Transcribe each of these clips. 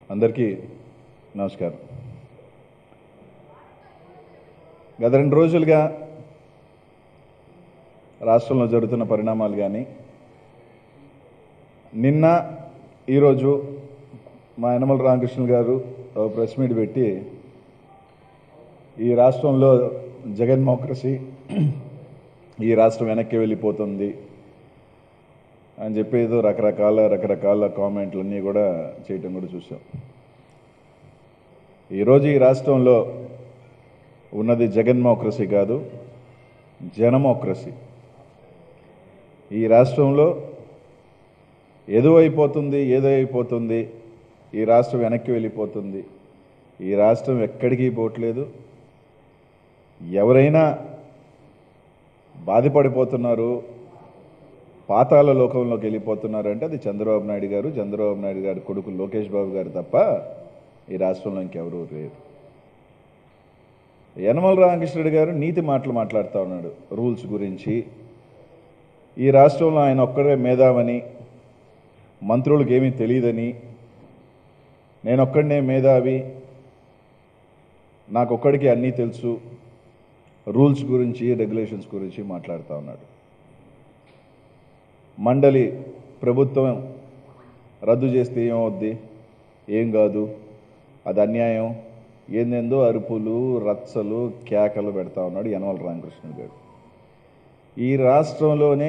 అందరికీ నమస్కారం గత రెండు రోజులుగా రాష్ట్రంలో జరుగుతున్న పరిణామాలు కానీ నిన్న ఈరోజు మా యనమల రామకృష్ణ గారు ఒక ప్రెస్ మీట్ పెట్టి ఈ రాష్ట్రంలో జగన్మోక్రసీ ఈ రాష్ట్రం వెనక్కి వెళ్ళిపోతుంది అని చెప్పి ఏదో రకరకాల రకరకాల కామెంట్లు అన్నీ కూడా చేయటం కూడా చూసాం ఈరోజు ఈ రాష్ట్రంలో ఉన్నది జగన్మోక్రసీ కాదు జనమోక్రసీ ఈ రాష్ట్రంలో ఏదో అయిపోతుంది ఏదో అయిపోతుంది ఈ రాష్ట్రం వెనక్కి వెళ్ళిపోతుంది ఈ రాష్ట్రం ఎక్కడికి పోవట్లేదు ఎవరైనా బాధపడిపోతున్నారు పాతాల లోకంలోకి వెళ్ళిపోతున్నారు అంటే అది చంద్రబాబు నాయుడు గారు చంద్రబాబు నాయుడు గారి కొడుకు లోకేష్ బాబు గారు తప్ప ఈ రాష్ట్రంలో ఇంకెవరూ లేరు యనమల రామకృష్ణుడు గారు నీతి మాటలు మాట్లాడుతూ ఉన్నాడు రూల్స్ గురించి ఈ రాష్ట్రంలో ఆయన ఒక్కడే మేధావని మంత్రులకు ఏమీ తెలియదని నేను ఒక్కడనే మేధావి నాకొక్కడికి అన్నీ తెలుసు రూల్స్ గురించి రెగ్యులేషన్స్ గురించి మాట్లాడుతూ ఉన్నాడు మండలి ప్రభుత్వం రద్దు చేస్తే ఏమవుద్ది ఏం కాదు అది అన్యాయం ఏందేందో అరుపులు రచ్చలు కేకలు పెడతా ఉన్నాడు యనమల రామకృష్ణ గారు ఈ రాష్ట్రంలోనే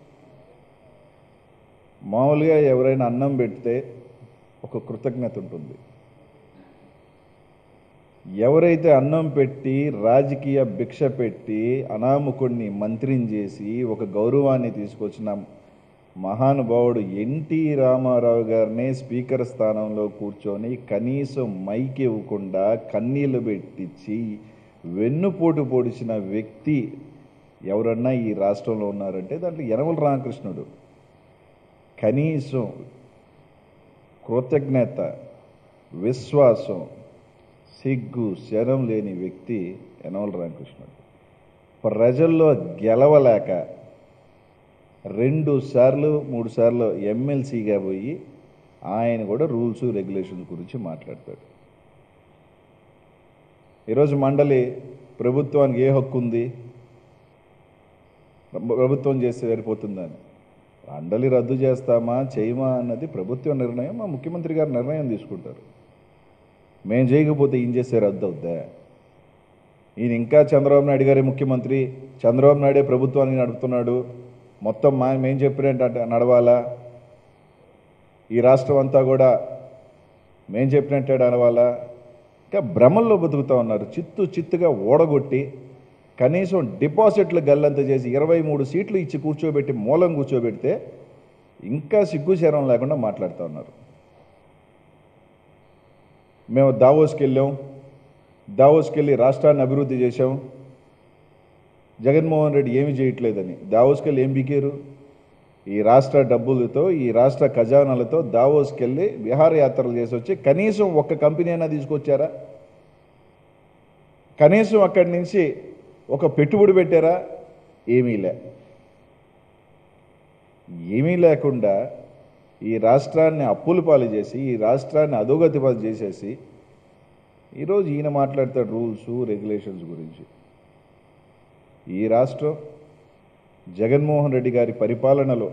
మామూలుగా ఎవరైనా అన్నం పెడితే ఒక కృతజ్ఞత ఉంటుంది ఎవరైతే అన్నం పెట్టి రాజకీయ భిక్ష పెట్టి అనామకుడిని మంత్రిని చేసి ఒక గౌరవాన్ని తీసుకొచ్చిన మహానుభావుడు ఎన్టీ రామారావు గారినే స్పీకర్ స్థానంలో కూర్చొని కనీసం మైక్ ఇవ్వకుండా కన్నీళ్లు పెట్టించి వెన్నుపోటు పొడిచిన వ్యక్తి ఎవరన్నా ఈ రాష్ట్రంలో ఉన్నారంటే దాంట్లో యనమల రామకృష్ణుడు కనీసం కృతజ్ఞత విశ్వాసం సిగ్గు శరం లేని వ్యక్తి యనమల రామకృష్ణుడు ప్రజల్లో గెలవలేక రెండు సార్లు మూడు సార్లు ఎమ్మెల్సీగా పోయి ఆయన కూడా రూల్స్ రెగ్యులేషన్స్ గురించి మాట్లాడతాడు ఈరోజు మండలి ప్రభుత్వానికి ఏ హక్కు ఉంది ప్రభుత్వం చేస్తే సరిపోతుందని మండలి రద్దు చేస్తామా చేయమా అన్నది ప్రభుత్వ నిర్ణయం మా ముఖ్యమంత్రి గారు నిర్ణయం తీసుకుంటారు మేము చేయకపోతే ఏం చేస్తే రద్దు అవుద్దా ఈయన ఇంకా చంద్రబాబు నాయుడు గారే ముఖ్యమంత్రి చంద్రబాబు నాయుడే ప్రభుత్వాన్ని నడుపుతున్నాడు మొత్తం మా మేం చెప్పినట్టు నడవాలా ఈ రాష్ట్రం అంతా కూడా మేం చెప్పినట్టే నడవాలా ఇంకా భ్రమల్లో బతుకుతూ ఉన్నారు చిత్తు చిత్తుగా ఓడగొట్టి కనీసం డిపాజిట్లు గల్లంత చేసి ఇరవై మూడు సీట్లు ఇచ్చి కూర్చోబెట్టి మూలం కూర్చోబెడితే ఇంకా సిగ్గు శరం లేకుండా మాట్లాడుతూ ఉన్నారు మేము దావోస్కి వెళ్ళాం దావోస్కి వెళ్ళి రాష్ట్రాన్ని అభివృద్ధి చేశాం జగన్మోహన్ రెడ్డి ఏమి చేయట్లేదని దావోస్కి వెళ్ళి ఏం బీకారు ఈ రాష్ట్ర డబ్బులతో ఈ రాష్ట్ర ఖజానాలతో దావోస్కి వెళ్ళి విహారయాత్రలు చేసి వచ్చి కనీసం ఒక్క కంపెనీ అయినా తీసుకొచ్చారా కనీసం అక్కడి నుంచి ఒక పెట్టుబడి పెట్టారా ఏమీ లే ఏమీ లేకుండా ఈ రాష్ట్రాన్ని అప్పులు పాలు చేసి ఈ రాష్ట్రాన్ని అధోగతి పాలు చేసేసి ఈరోజు ఈయన మాట్లాడతాడు రూల్స్ రెగ్యులేషన్స్ గురించి ఈ రాష్ట్రం జగన్మోహన్ రెడ్డి గారి పరిపాలనలో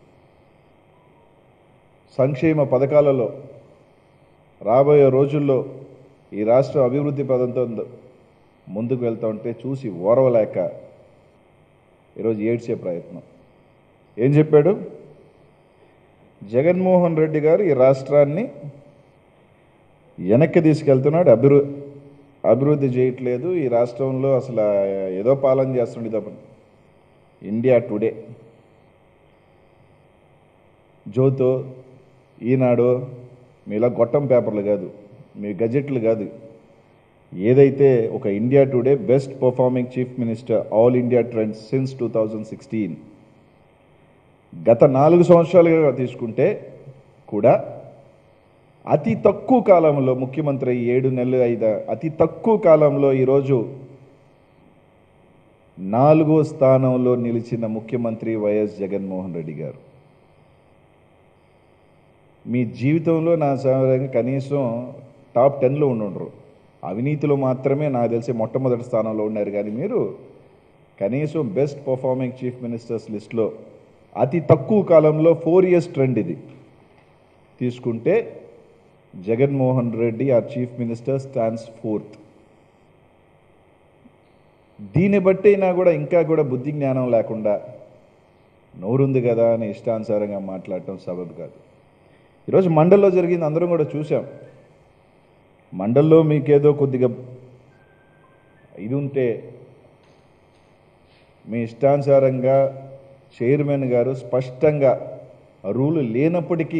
సంక్షేమ పథకాలలో రాబోయే రోజుల్లో ఈ రాష్ట్రం అభివృద్ధి పదంతో ముందుకు వెళ్తూ ఉంటే చూసి ఓరవలేక ఈరోజు ఏడ్చే ప్రయత్నం ఏం చెప్పాడు జగన్మోహన్ రెడ్డి గారు ఈ రాష్ట్రాన్ని వెనక్కి తీసుకెళ్తున్నాడు అభివృ అభివృద్ధి చేయట్లేదు ఈ రాష్ట్రంలో అసలు ఏదో పాలన చేస్తుండే తప్ప ఇండియా టుడే జోతో ఈనాడు మీలా గొట్టం పేపర్లు కాదు మీ గజెట్లు కాదు ఏదైతే ఒక India today best performing chief minister all India trends since two thousand sixteen గత నాలుగు సంవత్సరాలుగా తీసుకుంటే కూడా అతి తక్కువ కాలంలో ముఖ్యమంత్రి అయ్యి ఏడు నెలలు ఐదు అతి తక్కువ కాలంలో ఈరోజు నాలుగో స్థానంలో నిలిచిన ముఖ్యమంత్రి వైఎస్ జగన్మోహన్ రెడ్డి గారు మీ జీవితంలో నా సమయంగా కనీసం టాప్ టెన్లో ఉండుండ్రు అవినీతిలో మాత్రమే నాకు తెలిసి మొట్టమొదటి స్థానంలో ఉన్నారు కానీ మీరు కనీసం బెస్ట్ పర్ఫార్మింగ్ చీఫ్ మినిస్టర్స్ లిస్ట్లో అతి తక్కువ కాలంలో ఫోర్ ఇయర్స్ ట్రెండ్ ఇది తీసుకుంటే జగన్మోహన్ రెడ్డి ఆ చీఫ్ మినిస్టర్ స్టాండ్స్ ఫోర్త్ దీన్ని బట్టి అయినా కూడా ఇంకా కూడా బుద్ధి జ్ఞానం లేకుండా నోరుంది కదా అని ఇష్టానుసారంగా మాట్లాడటం సబబు కాదు ఈరోజు మండల్లో జరిగింది అందరం కూడా చూసాం మండల్లో మీకేదో కొద్దిగా ఇది ఉంటే మీ ఇష్టానుసారంగా చైర్మన్ గారు స్పష్టంగా ఆ రూలు లేనప్పటికీ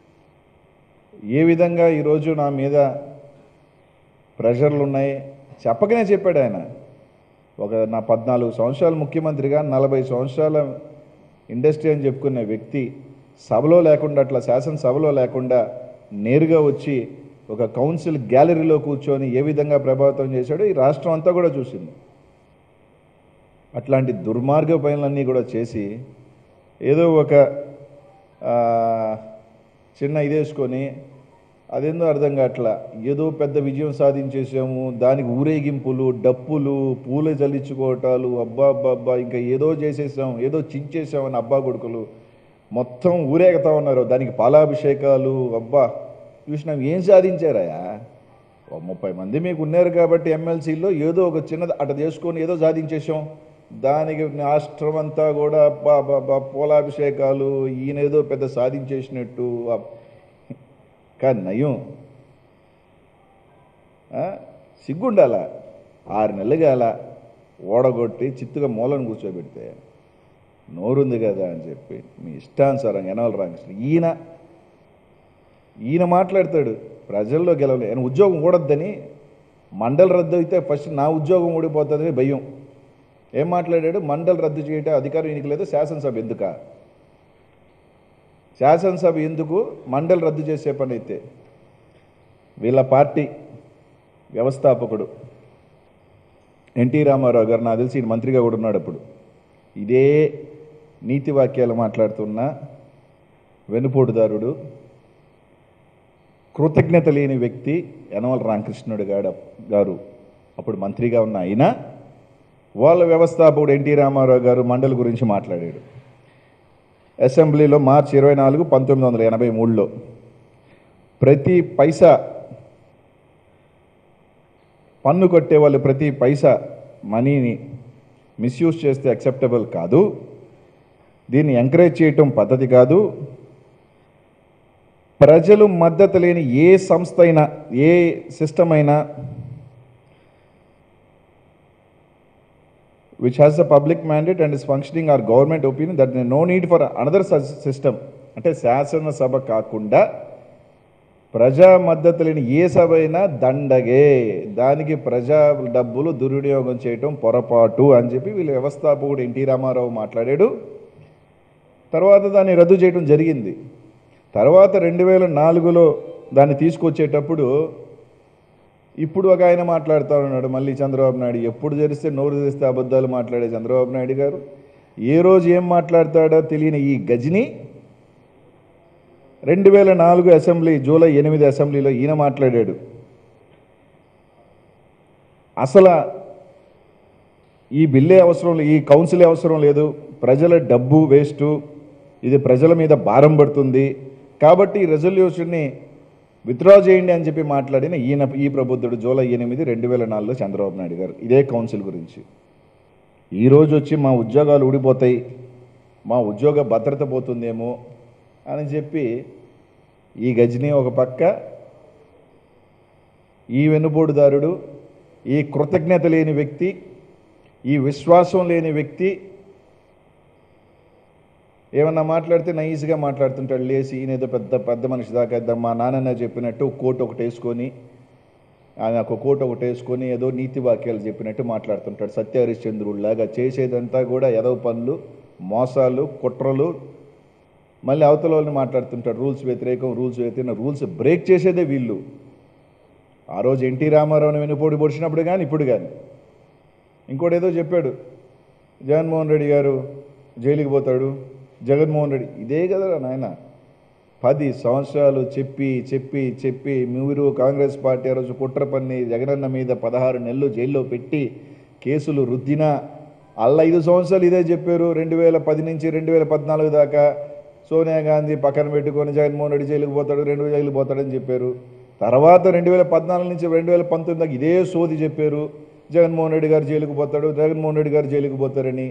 ఏ విధంగా ఈరోజు నా మీద ప్రెషర్లు ఉన్నాయి చెప్పకనే చెప్పాడు ఆయన ఒక నా పద్నాలుగు సంవత్సరాలు ముఖ్యమంత్రిగా నలభై సంవత్సరాల ఇండస్ట్రీ అని చెప్పుకునే వ్యక్తి సభలో లేకుండా అట్లా శాసనసభలో లేకుండా నేరుగా వచ్చి ఒక కౌన్సిల్ గ్యాలరీలో కూర్చొని ఏ విధంగా ప్రభావితం చేశాడో ఈ రాష్ట్రం అంతా కూడా చూసింది అట్లాంటి దుర్మార్గ పనులన్నీ కూడా చేసి ఏదో ఒక ఆ, చిన్న ఇదేసుకొని అదేందో అర్థం కావట్లా ఏదో పెద్ద విజయం సాధించేసాము దానికి ఊరేగింపులు డప్పులు పూలు జల్లించుకోవటాలు అబ్బా అబ్బా అబ్బా ఇంకా ఏదో చేసేసాం ఏదో చించేసాం అని అబ్బా కొడుకులు మొత్తం ఊరేగుతా ఉన్నారు దానికి పాలాభిషేకాలు అబ్బా చూసినాం ఏం సాధించారయా ఓ ముప్పై మంది మీకు ఉన్నారు కాబట్టి ఎమ్మెల్సీలో ఏదో ఒక చిన్నది అట చేసుకొని ఏదో సాధించేసాం దానికి రాష్ట్రం అంతా కూడా అబ్బా అబ్బా అబ్బా పూలాభిషేకాలు ఈయన ఏదో పెద్ద సాధించేసినట్టు అబ్- కానీ నయం ఆ? సిగ్గుండాల ఆరు నెలలు గాల ఓడగొట్టి చిత్తుగా మూలను కూర్చోబెడితే నోరుంది కదా అని చెప్పి మీ ఇష్టానుసారం ఎనవల రామకృష్ణ ఈయన ఈయన మాట్లాడతాడు ప్రజల్లో గెలవలే ఆయన ఉద్యోగం ఊడొద్దని మండలి రద్దు అయితే ఫస్ట్ నా ఉద్యోగం ఊడిపోతుందని భయం ఏం మాట్లాడాడు మండలి రద్దు చేయటం అధికారం ఈయనకి లేదు శాసనసభ ఎందుకా శాసనసభ ఎందుకు మండలి రద్దు చేసే పని అయితే వీళ్ళ పార్టీ వ్యవస్థాపకుడు ఎన్టీ రామారావు గారు నాకు తెలిసి ఈయన మంత్రిగా కూడా ఉన్నాడు అప్పుడు ఇదే నీతి వాక్యాలు మాట్లాడుతున్న వెనుపోటుదారుడు కృతజ్ఞత లేని వ్యక్తి యనమల రామకృష్ణుడు గారు గారు అప్పుడు మంత్రిగా ఉన్న ఆయన వాళ్ళ వ్యవస్థాపకుడు ఎన్టీ రామారావు గారు మండలి గురించి మాట్లాడాడు అసెంబ్లీలో మార్చి ఇరవై నాలుగు పంతొమ్మిది వందల ఎనభై మూడులో ప్రతి పైసా పన్ను కొట్టే వాళ్ళు ప్రతి పైసా మనీని మిస్యూజ్ చేస్తే అక్సెప్టబుల్ కాదు దీన్ని ఎంకరేజ్ చేయటం పద్ధతి కాదు ప్రజలు మద్దతు లేని ఏ సంస్థ అయినా ఏ సిస్టమ్ అయినా which has the public mandate and is functioning our government opinion that no need for another system అంటే శాసనసభ కాకుండా ప్రజా మద్దతు లేని ఏ సభ అయినా దండగే దానికి ప్రజా డబ్బులు దుర్వినియోగం చేయటం పొరపాటు అని చెప్పి వీళ్ళ వ్యవస్థాపకుడు ఎన్టీ రామారావు మాట్లాడాడు తర్వాత దాన్ని రద్దు చేయడం జరిగింది తర్వాత రెండు వేల నాలుగులో దాన్ని తీసుకొచ్చేటప్పుడు ఇప్పుడు ఒక ఆయన మాట్లాడుతూ ఉన్నాడు మళ్ళీ చంద్రబాబు నాయుడు ఎప్పుడు తెరిస్తే నోరు తెరిస్తే అబద్ధాలు మాట్లాడే చంద్రబాబు నాయుడు గారు ఏ రోజు ఏం మాట్లాడతాడో తెలియని ఈ గజని రెండు వేల నాలుగు అసెంబ్లీ జూలై ఎనిమిది అసెంబ్లీలో ఈయన మాట్లాడాడు అసలు ఈ బిల్లే అవసరం లే- ఈ కౌన్సిలే అవసరం లేదు ప్రజల డబ్బు వేస్టు ఇది ప్రజల మీద భారం పడుతుంది కాబట్టి ఈ రెజల్యూషన్ని విత్డ్రా చేయండి అని చెప్పి మాట్లాడిన ఈయన ఈ ప్రబుద్ధుడు జూలై ఎనిమిది రెండు వేల నాలుగులో చంద్రబాబు నాయుడు గారు ఇదే కౌన్సిల్ గురించి ఈరోజు వచ్చి మా ఉద్యోగాలు ఊడిపోతాయి మా ఉద్యోగ భద్రత పోతుందేమో అని చెప్పి ఈ గజని ఒక పక్క ఈ వెన్నుపోటుదారుడు ఈ కృతజ్ఞత లేని వ్యక్తి ఈ విశ్వాసం లేని వ్యక్తి ఏమన్నా మాట్లాడితే నైస్గా మాట్లాడుతుంటాడు లేచి ఈయన ఏదో పెద్ద పెద్ద మనిషి దాకా ఇద్దాం మా నాన్న చెప్పినట్టు ఒక కోట్ ఒకటి వేసుకొని ఆయన ఒక కోట్ ఒకటి వేసుకొని ఏదో నీతి వాక్యాలు చెప్పినట్టు మాట్లాడుతుంటాడు సత్య హరిశ్చంద్రుడిలాగా చేసేదంతా కూడా ఎదవ పనులు మోసాలు కుట్రలు మళ్ళీ అవతల వాళ్ళని మాట్లాడుతుంటాడు రూల్స్ వ్యతిరేకం రూల్స్ వ్యతిరేకం రూల్స్ బ్రేక్ చేసేదే వీళ్ళు ఆ రోజు ఎన్టీ రామారావుని వెనుపోడి పొడిచినప్పుడు కానీ ఇప్పుడు కానీ ఇంకోటి ఏదో చెప్పాడు జగన్మోహన్ రెడ్డి గారు జైలుకి పోతాడు జగన్మోహన్ రెడ్డి ఇదే కదా నాయన పది సంవత్సరాలు చెప్పి చెప్పి చెప్పి మీరు కాంగ్రెస్ పార్టీ ఆ రోజు కుట్ర పన్ని జగనన్న మీద పదహారు నెలలు జైల్లో పెట్టి కేసులు రుద్దినా అల్ల ఐదు సంవత్సరాలు ఇదే చెప్పారు రెండు వేల పది నుంచి రెండు వేల పద్నాలుగు దాకా సోనియా గాంధీ పక్కన పెట్టుకొని జగన్మోహన్ రెడ్డి జైలుకు పోతాడు రెండు జైలుకు పోతాడని చెప్పారు తర్వాత రెండు వేల పద్నాలుగు నుంచి రెండు వేల పంతొమ్మిది దాకా ఇదే సోది చెప్పారు జగన్మోహన్ రెడ్డి గారు జైలుకు పోతాడు జగన్మోహన్ రెడ్డి గారు జైలుకు పోతారని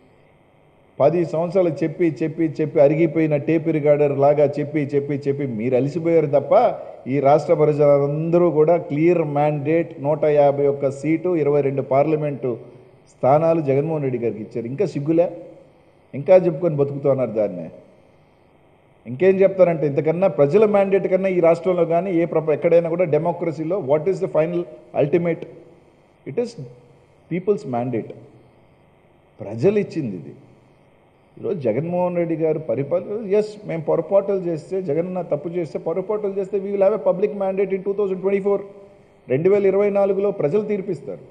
పది సంవత్సరాలు చెప్పి చెప్పి చెప్పి అరిగిపోయిన టేప్ రికార్డర్ లాగా చెప్పి చెప్పి చెప్పి మీరు అలసిపోయారు తప్ప ఈ రాష్ట్ర ప్రజలందరూ కూడా క్లియర్ మ్యాండేట్ నూట యాభై ఒక్క సీటు ఇరవై రెండు పార్లమెంటు స్థానాలు జగన్మోహన్ రెడ్డి గారికి ఇచ్చారు ఇంకా సిగ్గులే ఇంకా చెప్పుకొని బతుకుతున్నారు దాన్ని ఇంకేం చెప్తారంటే ఇంతకన్నా ప్రజల మ్యాండేట్ కన్నా ఈ రాష్ట్రంలో కానీ ఏ ప్రప ఎక్కడైనా కూడా డెమోక్రసీలో what is the final ultimate it is people's mandate ప్రజలు ఇచ్చింది ఇది ఈరోజు జగన్మోహన్ రెడ్డి గారు పరిపాలన ఎస్ మేము పొరపాటులు చేస్తే జగన్న తప్పు చేస్తే పొరపాటులు చేస్తే we will have a public mandate in two thousand twenty four రెండు వేల ఇరవై నాలుగులో ప్రజలు తీర్పిస్తారు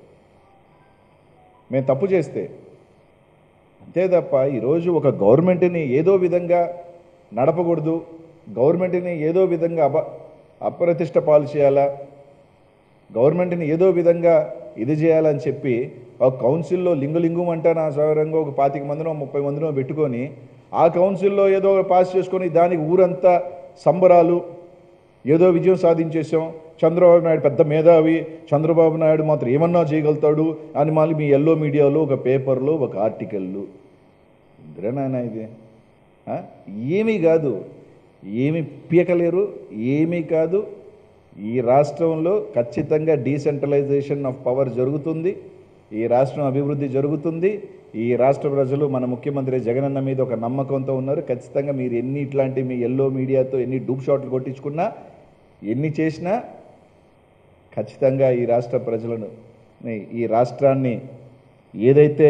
మేము తప్పు చేస్తే అంతే తప్ప ఈరోజు ఒక గవర్నమెంట్ని ఏదో విధంగా నడపకూడదు గవర్నమెంట్ని ఏదో విధంగా అప అప్రతిష్ట పాలు చేయాలా గవర్నమెంట్ని ఏదో విధంగా ఇది చేయాలని చెప్పి ఒక కౌన్సిల్లో లింగులింగం అంటే నా సౌరంగా ఒక పాతిక మందినో ముప్పై మందినో పెట్టుకొని ఆ కౌన్సిల్లో ఏదో ఒకటి పాస్ చేసుకొని దానికి ఊరంతా సంబరాలు ఏదో విజయం సాధించేసాం చంద్రబాబు నాయుడు పెద్ద మేధావి చంద్రబాబు నాయుడు మాత్రం ఏమన్నా చేయగలుగుతాడు అని మళ్ళీ మీ ఎల్లో మీడియాలో ఒక పేపర్లో ఒక ఆర్టికల్లు ఇంద్రేనాయన ఇది ఆ? ఏమీ కాదు ఏమి పీకలేరు ఏమీ కాదు ఈ రాష్ట్రంలో ఖచ్చితంగా డీసెంట్రలైజేషన్ ఆఫ్ పవర్ జరుగుతుంది ఈ రాష్ట్రం అభివృద్ధి జరుగుతుంది ఈ రాష్ట్ర ప్రజలు మన ముఖ్యమంత్రి జగనన్న మీద ఒక నమ్మకంతో ఉన్నారు ఖచ్చితంగా మీరు ఎన్ని ఇట్లాంటి మీ ఎల్లో మీడియాతో ఎన్ని డూప్ షాట్లు కొట్టించుకున్నా ఎన్ని చేసినా ఖచ్చితంగా ఈ రాష్ట్ర ప్రజలను ని- ఈ రాష్ట్రాన్ని ఏదైతే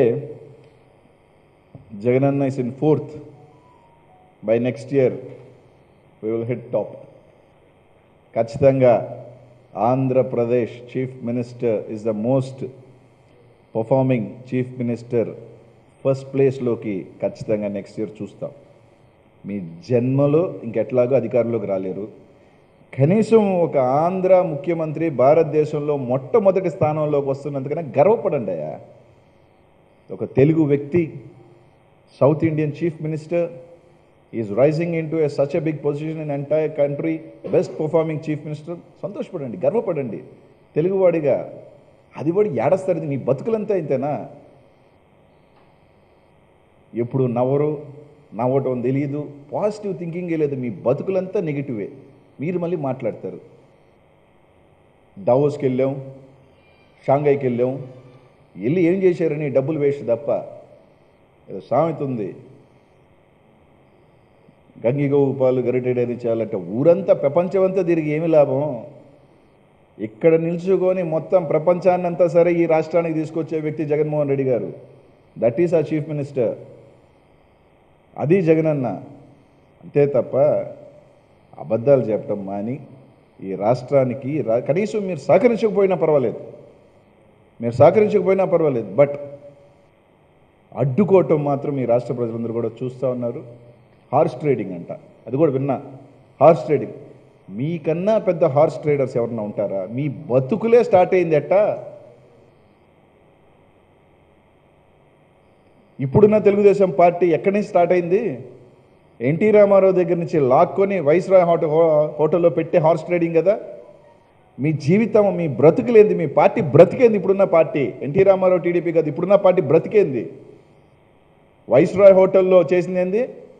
Jagananna is in fourth by next year we will hit top ఖచ్చితంగా Andhra Pradesh chief minister is the most performing chief minister first ప్లేస్లోకి ఖచ్చితంగా నెక్స్ట్ ఇయర్ చూస్తాం మీ జన్మలో ఇంకెట్లాగో అధికారంలోకి రాలేరు కనీసం ఒక ఆంధ్ర ముఖ్యమంత్రి భారతదేశంలో మొట్టమొదటి స్థానంలోకి వస్తున్నందుకనే గర్వపడండి అయ్యా ఒక తెలుగు వ్యక్తి south Indian chief minister is rising in to a such a big position in entire country best performing chief minister సంతోషపడండి గర్వపడండి తెలుగువాడిగా అది కూడా ఏడస్తారు మీ బతుకులంతా ఇంతేనా ఎప్పుడు నవ్వరు నవ్వటం తెలియదు పాజిటివ్ థింకింగే లేదు మీ బతుకులంతా నెగిటివే మీరు మళ్ళీ మాట్లాడతారు దావోస్కి వెళ్ళాం షాంఘైకి వెళ్ళాం వెళ్ళి ఏం చేశారని డబ్బులు వేస్ట్ తప్ప ఏదో సామెత ఉంది గంగిగోవు పాలు గరిటెడని చాలంటే ఊరంతా ప్రపంచమంతా తిరిగి ఏమి లాభం ఇక్కడ నిల్చుకొని మొత్తం ప్రపంచాన్నంతా సరే ఈ రాష్ట్రానికి తీసుకొచ్చే వ్యక్తి Jaganmohan Reddy garu that is a chief minister అది జగనన్న అంతే తప్ప అబద్ధాలు చెప్పడం మాని ఈ రాష్ట్రానికి రా- కనీసం మీరు సహకరించకపోయినా పర్వాలేదు మీరు సహకరించకపోయినా పర్వాలేదు బట్ అడ్డుకోవటం మాత్రం ఈ రాష్ట్ర ప్రజలందరూ కూడా చూస్తూ ఉన్నారు హార్స్ ట్రేడింగ్ అంట అది కూడా విన్నా హార్స్ ట్రేడింగ్ మీకన్నా పెద్ద హార్స్ ట్రేడర్స్ ఎవరన్నా ఉంటారా మీ బతుకులే స్టార్ట్ అయింది ఎట్టా ఇప్పుడున్న తెలుగుదేశం పార్టీ ఎక్కడి నుంచి స్టార్ట్ అయింది ఎన్టీ రామారావు దగ్గర నుంచి లాక్కొని వైస్రాయ్ హోటల్ హోటల్లో పెట్టే హార్స్ ట్రేడింగ్ కదా మీ జీవితం మీ బ్రతుకులేంది మీ పార్టీ బ్రతికేంది ఇప్పుడున్న పార్టీ ఎన్టీ రామారావు టీడీపీ కాదు ఇప్పుడున్న పార్టీ బ్రతికేంది వైస్రాయ్ హోటల్లో చేసింది ఏంది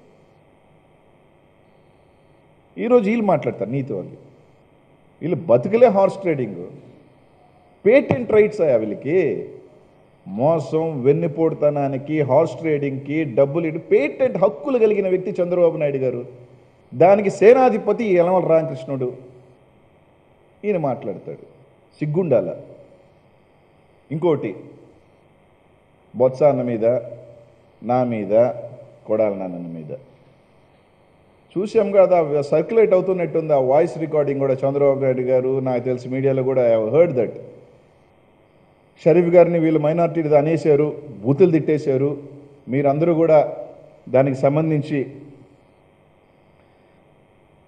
ఈరోజు వీళ్ళు మాట్లాడతారు నీతో వాళ్ళు వీళ్ళు బతుకులే హార్స్ ట్రేడింగ్ పేటెంట్ రైట్స్ అయ్యా వీళ్ళకి మోసం వెన్నుపోటుతనానికి హార్స్ ట్రేడింగ్కి డబ్బులు ఇటు పేటెంట్ హక్కులు కలిగిన వ్యక్తి చంద్రబాబు నాయుడు గారు దానికి సేనాధిపతి యలమల రామకృష్ణుడు ఈయన మాట్లాడతాడు సిగ్గుండాల ఇంకోటి బొత్స అన్న మీద నా మీద కొడాల నాన్న మీద చూసాం కదా సర్క్యులేట్ అవుతున్నట్టుంది ఆ వాయిస్ రికార్డింగ్ కూడా చంద్రబాబు నాయుడు గారు నాకు తెలిసి మీడియాలో కూడా ఐ హర్డ్ దట్ షరీఫ్ గారిని వీళ్ళు మైనార్టీ అనేశారు బూతులు తిట్టేశారు మీరందరూ కూడా దానికి సంబంధించి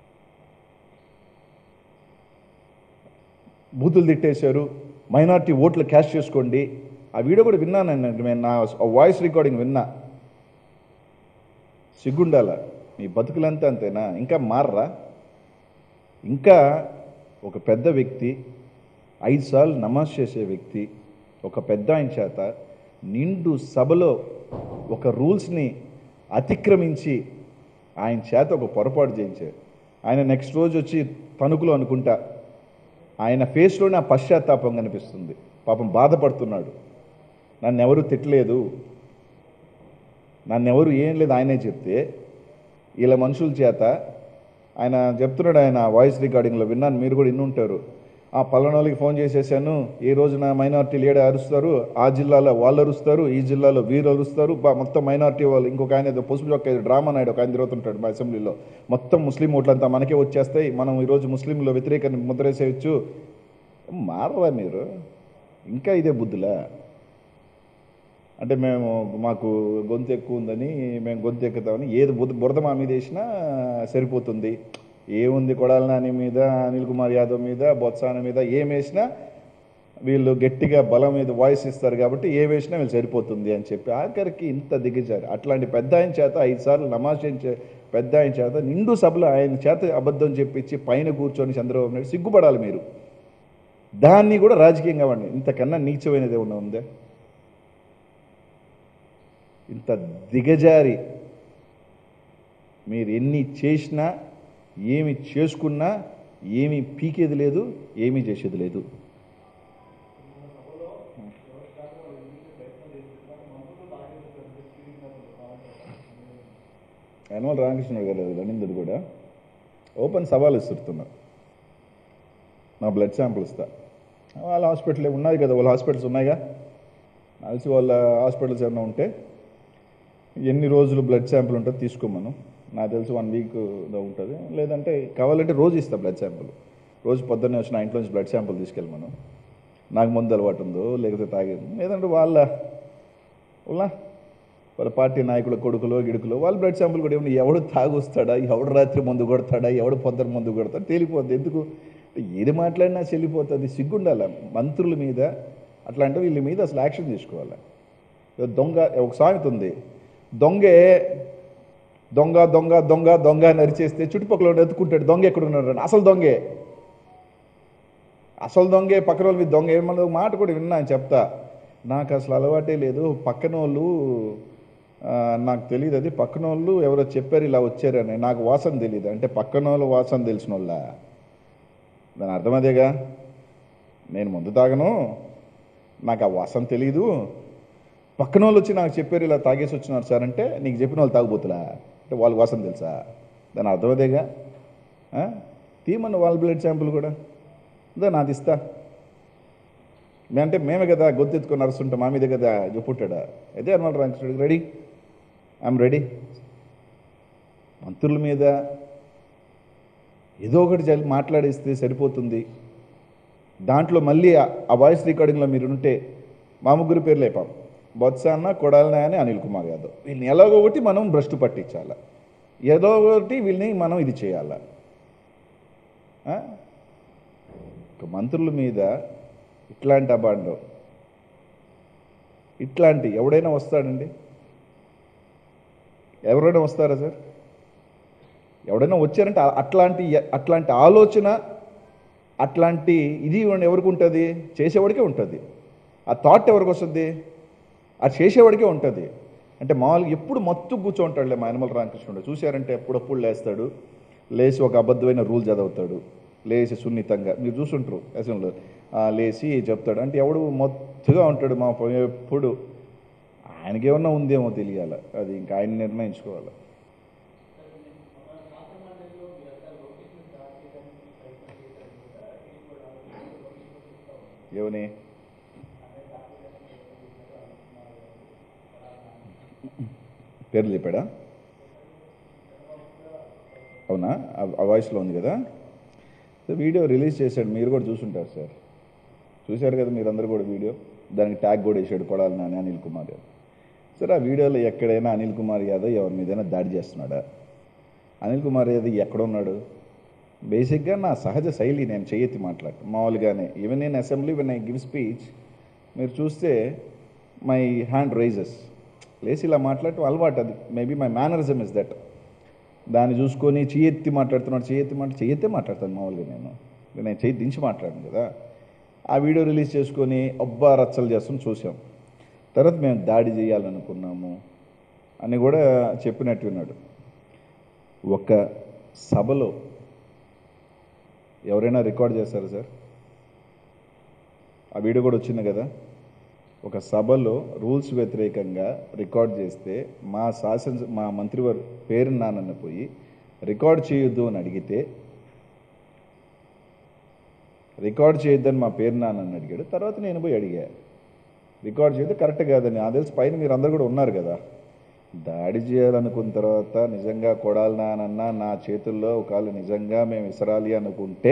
బూతులు తిట్టేశారు మైనార్టీ ఓట్లు క్యాష్ చేసుకోండి ఆ వీడియో కూడా విన్నాను నేను నేను నా వాయిస్ రికార్డింగ్ విన్నా సిగ్గుండాల మీ బతుకులంతా అంతేనా ఇంకా మారరా ఇంకా ఒక పెద్ద వ్యక్తి ఐదు సార్లు నమాజ్ చేసే వ్యక్తి ఒక పెద్ద ఆయన చేత నిండు సభలో ఒక రూల్స్ని అతిక్రమించి ఆయన చేత ఒక పొరపాటు చేయించారు ఆయన నెక్స్ట్ రోజు వచ్చి తణుకులో అనుకుంటా ఆయన ఫేస్లోనే ఆ పశ్చాత్తాపం కనిపిస్తుంది పాపం బాధపడుతున్నాడు నన్ను ఎవరు తిట్టలేదు నన్ను ఎవరు ఏం లేదు ఆయనే చెప్తే వీళ్ళ మనుషుల చేత ఆయన చెప్తున్నాడు ఆయన వాయిస్ రికార్డింగ్లో విన్నాను మీరు కూడా విన్నుంటారు ఆ పల్లనోళ్ళకి ఫోన్ చేసేసాను ఈ రోజున మైనార్టీ లీడర్ అరుస్తారు ఆ జిల్లాలో వాళ్ళు అరుస్తారు ఈ జిల్లాలో వీరు అరుస్తారు బా మొత్తం మైనార్టీ వాళ్ళు ఇంకొక ఆయన ఏదో పసుపు చొక్క ఏదో డ్రామా నాయుడు ఒక ఆయన తిరుగుతుంటాడు మా అసెంబ్లీలో మొత్తం ముస్లిం ఓట్లంతా మనకే వచ్చేస్తాయి మనం ఈరోజు ముస్లింలో వ్యతిరేకాన్ని ముద్రేసేయచ్చు మారరా మీరు ఇంకా ఇదే బుద్ధులా అంటే మేము మాకు గొంతు ఎక్కువ ఉందని మేము గొంతు ఎక్కుతామని ఏది బుద్ధ బురద మా మీద వేసినా సరిపోతుంది ఏముంది కొడాల నాని మీద అనిల్ కుమార్ యాదవ్ మీద బొత్సాన మీద ఏం వేసినా వీళ్ళు గట్టిగా బలం మీద వాయిస్ ఇస్తారు కాబట్టి ఏ వేసినా వీళ్ళు సరిపోతుంది అని చెప్పి ఆఖరికి ఇంత దిగజారు అట్లాంటి పెద్ద ఆయన చేత ఐదు సార్లు నమాజ్ చేయించే పెద్ద ఆయన చేత నిండు సభలో ఆయన చేత అబద్ధం చెప్పించి పైన కూర్చొని చంద్రబాబు నాయుడు సిగ్గుపడాలి మీరు దాన్ని కూడా రాజకీయంగా వాడిని ఇంతకన్నా నీచమైనది ఏమన్నా ఉందా ఇంత దిగజారి మీరు ఎన్ని చేసినా ఏమి చేసుకున్నా ఏమీ పీకేది లేదు ఏమీ చేసేది లేదు యనమల రామకృష్ణ గారు రనిందుడు కూడా ఓపెన్ సవాల్ ఇస్తున్నా నా బ్లడ్ శాంపుల్ ఇస్తా వాళ్ళ హాస్పిటల్ ఉన్నాయి కదా వాళ్ళ హాస్పిటల్స్ ఉన్నాయిగా కలిసి వాళ్ళ హాస్పిటల్స్ ఏమైనా ఉంటే ఎన్ని రోజులు బ్లడ్ శాంపుల్ ఉంటుందో తీసుకోమను నాకు తెలిసి వన్ వీక్ ఉంటుంది లేదంటే కావాలంటే రోజు ఇస్తా బ్లడ్ శాంపుల్ రోజు పొద్దున్నే వచ్చి నా ఇంట్లో నుంచి బ్లడ్ శాంపుల్ తీసుకెళ్ళమను నాకు ముందు అలవాటు ఉందో లేకపోతే తాగేది లేదంటే వాళ్ళ వాళ్ళ వాళ్ళ పార్టీ నాయకుల కొడుకులో గిడుకులో వాళ్ళ బ్లడ్ శాంపుల్ కూడా ఏమన్నా ఎవడు తాగొస్తాడా ఎవడు రాత్రి మందు కొడతాడా ఎవడు పొద్దున మందు కొడతాడా తేలిపోద్ది ఎందుకు ఏది మాట్లాడినా చెల్లిపోతుంది సిగ్గుండాల మంత్రుల మీద అట్లాంటి వీళ్ళ మీద అసలు యాక్షన్ తీసుకోవాలి ఇదో దొంగ ఒక సామెత ఉంది దొంగే దొంగ దొంగ దొంగ దొంగ అని అరిచేస్తే చుట్టుపక్కల వాడు ఎత్తుకుంటాడు దొంగ ఎక్కడ ఉన్నాడు అని. అసలు దొంగే అసలు దొంగే పక్కన వాళ్ళు మీ దొంగ ఏమన్నా ఒక మాట కూడా విన్నా అని చెప్తా నాకు అసలు అలవాటే లేదు పక్కన వాళ్ళు ఆ, నాకు తెలియదు అది పక్కన వాళ్ళు ఎవరో చెప్పారు ఇలా వచ్చారని నాకు వాసన తెలియదు అంటే పక్కన వాళ్ళు వాసన తెలిసిన వాళ్ళ దాని అర్థమదేగా నేను ముందు తాగను నాకు ఆ వాసన తెలీదు పక్కన వాళ్ళు వచ్చి నాకు చెప్పారు ఇలా తాగేసి వచ్చినారు సార్ అంటే నీకు చెప్పిన వాళ్ళు తాగుబోతులా అంటే వాళ్ళకి వాసన తెలుసా దాని అర్థమదేగా ఆ? తీయమన్న వాళ్ళ బ్లడ్ శాంపుల్ కూడా దా నాది ఇస్తా మే అంటే మేమే కదా గొంతెత్తుకొని అరుస్తుంటాం మా మీదే కదా చెప్పుట్టాడా అదే అనమాట రామకృష్ణుడు రెడీ ఐఎమ్ రెడీ మంత్రుల మీద ఏదో ఒకటి జల్ మాట్లాడేస్తే సరిపోతుంది దాంట్లో మళ్ళీ ఆ- ఆ వాయిస్ రికార్డింగ్లో మీరు ఉంటే మా ముగ్గురు పేర్లు లేపాం బొత్సాన్న కొడాలనే అని అనిల్ కుమార్ యాదవ్ వీళ్ళని ఎలాగో ఒకటి మనం భ్రష్టు పట్టించాల ఏదో ఒకటి వీళ్ళని మనం ఇది చేయాల ఆ? ఒక మంత్రుల మీద ఇట్లాంటి అబాండం ఇట్లాంటి ఎవడైనా వస్తాడండి ఎవరైనా వస్తారా సార్ ఎవడైనా వచ్చారంటే ఆ- అట్లాంటి అట్లాంటి ఆలోచన అట్లాంటి ఇది ఎవరికి ఉంటుంది చేసేవాడికే ఉంటుంది ఆ థాట్ ఎవరికి వస్తుంది ఆ చేసేవాడికే ఉంటుంది అంటే మామూలుగా ఎప్పుడు మత్తు కూర్చోంటాడులే మా యనమల రామకృష్ణుడు చూశారంటే ఎప్పుడప్పుడు లేస్తాడు లేచి ఒక అబద్ధమైన రూల్ చదువుతాడు లేచి సున్నితంగా మీరు చూసుంటారు అసలు లేచి చెప్తాడు అంటే ఎవడు మొత్తుగా ఉంటాడు మా ప- ఎప్పుడు ఆయనకి ఏమన్నా ఉందేమో తెలియాలి అది ఇంకా ఆయన నిర్ణయించుకోవాలి ఏమని పేర్లు చెప్పాడా అవునా ఆ- ఆ వాయిస్లో ఉంది కదా సో వీడియో రిలీజ్ చేశాడు మీరు కూడా చూసుంటారు సార్ చూశారు కదా మీరందరూ కూడా వీడియో దానికి ట్యాగ్ కూడా వేసాడు కొడాలి నాని అనిల్ కుమార్ యాదవ్ సరే ఆ వీడియోలో ఎక్కడైనా అనిల్ కుమార్ యాదవ్ ఎవరి మీదైనా దాడి చేస్తున్నాడా అనిల్ కుమార్ యాదవ్ ఎక్కడ ఉన్నాడు బేసిక్గా నా సహజ శైలి నేను చేయెత్తి మాట్లాడు మామూలుగానే ఈవెన్ నేను assembly when I give speech మీరు చూస్తే మై హ్యాండ్ రైజెస్ లేసి ఇలా మాట్లాడటం అలవాటు అది maybe my mannerism is that దాన్ని చూసుకొని చేయెత్తి మాట్లాడుతున్నాడు చేయెత్తి మాట చేయెత్తే మాట్లాడతాను మామూలుగా నేను నేను చేయి దించి మాట్లాడను కదా ఆ వీడియో రిలీజ్ చేసుకొని అబ్బా రచ్చలు చేస్తాం చూసాం తర్వాత మేము దాడి చేయాలనుకున్నాము అని కూడా చెప్పినట్టు విన్నాడు ఒక సభలో ఎవరైనా రికార్డ్ చేశారు సార్ ఆ వీడియో కూడా వచ్చింది కదా ఒక సభలో రూల్స్ వ్యతిరేకంగా రికార్డ్ చేస్తే మా శాసన మా మంత్రివారు పేరు నానన్న పోయి రికార్డ్ చేయొద్దు అని అడిగితే రికార్డ్ చేయొద్దని మా పేరు నాన్నని అడిగాడు తర్వాత నేను పోయి అడిగా రికార్డ్ చేయదు కరెక్ట్ కాదని ఆ తెలిసి పైన మీరు అందరు కూడా ఉన్నారు కదా దాడి చేయాలనుకున్న తర్వాత నిజంగా కొడాలి నానన్న నా చేతుల్లో ఒకవేళ నిజంగా మేము విసరాలి అనుకుంటే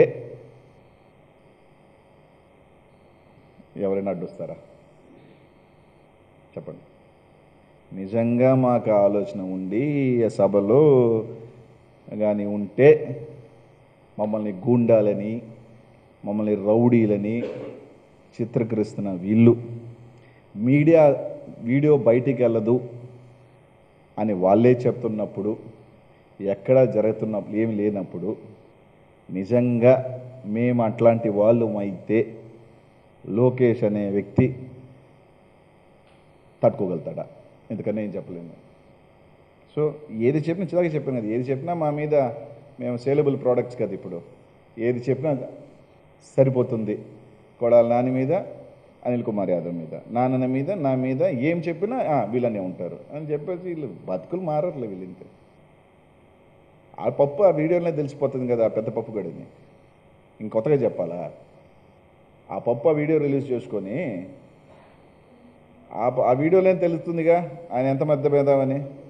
ఎవరైనా అడ్డొస్తారా చెప్పండి నిజంగా మాకు ఆలోచన ఉండి ఆ సభలో కానీ ఉంటే మమ్మల్ని గూండాలని మమ్మల్ని రౌడీలని చిత్రీకరిస్తున్న వీళ్ళు మీడియా వీడియో బయటికి వెళ్ళదు అని వాళ్ళే చెప్తున్నప్పుడు ఎక్కడ జరుగుతున్నప్పుడు ఏమి లేనప్పుడు నిజంగా మేము అట్లాంటి వాళ్ళు అయితే లోకేష్ అనే వ్యక్తి తట్టుకోగలుగుతాడా ఎందుకని నేను చెప్పలేను సో ఏది చెప్పినా చిలాగే చెప్పాను కదా ఏది చెప్పినా మా మీద మేము సేలబుల్ ప్రోడక్ట్స్ కదా ఇప్పుడు ఏది చెప్పినా సరిపోతుంది కొడాల నాని మీద అనిల్ కుమార్ యాదవ్ మీద నాన్న మీద నా మీద ఏం చెప్పినా "ఆ, వీళ్ళనే ఉంటారు అని చెప్పేసి వీళ్ళు బతుకులు మారట్లే వీళ్ళు ఇంతే ఆ పప్పు ఆ వీడియోలోనే తెలిసిపోతుంది కదా ఆ పెద్ద పప్పు గడిని ఇంకొత్తగా చెప్పాలా ఆ పప్పు ఆ వీడియో రిలీజ్ చేసుకొని ఆ ప- ఆ వీడియోలో తెలుస్తుందిగా ఆయన ఎంత మధ్య భేదామని